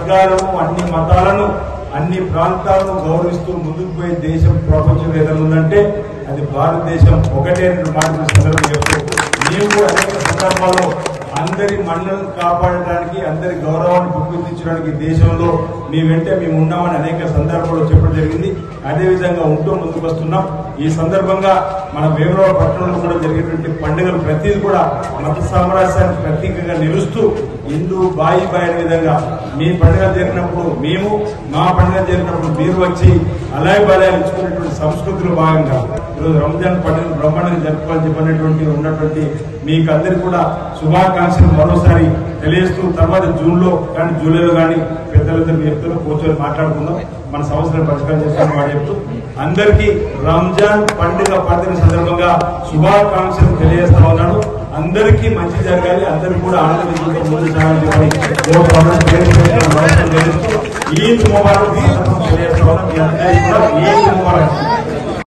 వర్గాలను అన్ని మతాలను అన్ని ప్రాంతాలను గౌరవిస్తూ ముందుకు పోయే దేశం ప్రపంచం ఏదైనా ఉందంటే అది భారతదేశం ఒకటే రెండు మాటలు సందర్భం చెప్తూ మేము కూడా అనేక సందర్భాల్లో అందరి మన్నలను కాపాడడానికి అందరి గౌరవాన్ని పెంపొందించడానికి దేశంలో మీ వెంటే మేము ఉన్నామని అనేక సందర్భాల్లో చెప్పడం జరిగింది అదేవిధంగా ఉంటూ ముందుకు వస్తున్నాం ఈ సందర్భంగా మన వేమరావు పట్టణంలో కూడా జరిగేటువంటి పండుగలు ప్రతిదీ కూడా మత సామరస్యానికి ప్రతీకగా నిలుస్తూ హిందూ బాయి బాయి అనే విధంగా మీ పండుగ జరిగినప్పుడు మేము మా పండుగ జరిగినప్పుడు మీరు వచ్చి అలాయ్ బలాయి ఇచ్చుకునేటువంటి సంస్కృతిలో భాగంగా ఈరోజు రంజాన్ పండుగ బ్రహ్మాండంగా జరుపుకోవాలని చెప్పినటువంటి ఉన్నటువంటి మీకు అందరికి కూడా శుభాకాంక్షలు మరోసారి తెలియజేస్తూ తర్వాత జూన్ లో కానీ జూలైలో కానీ పెద్దలందరూ చెప్తున్నా కూర్చొని మాట్లాడుకుందాం మన సమస్యలను పరిష్కారం చేస్తామని వాడు చెప్తూ అందరికీ రంజాన్ పండుగ పండుగ సందర్భంగా శుభాకాంక్షలు తెలియజేస్తా ఉన్నాను అందరికీ మంచి జరగాలి అందరికీ కూడా ఆనందంగా ముందు సాగాలని చెప్పని ఓ ప్రభుత్వం పేరు పెట్టి నమస్కారం తెలుస్తూ ఈద్ ముబారక్ సందర్భంగా తెలియజేస్తా ఉన్నాను మీ అందరికీ కూడా ఈద్ ముబారక్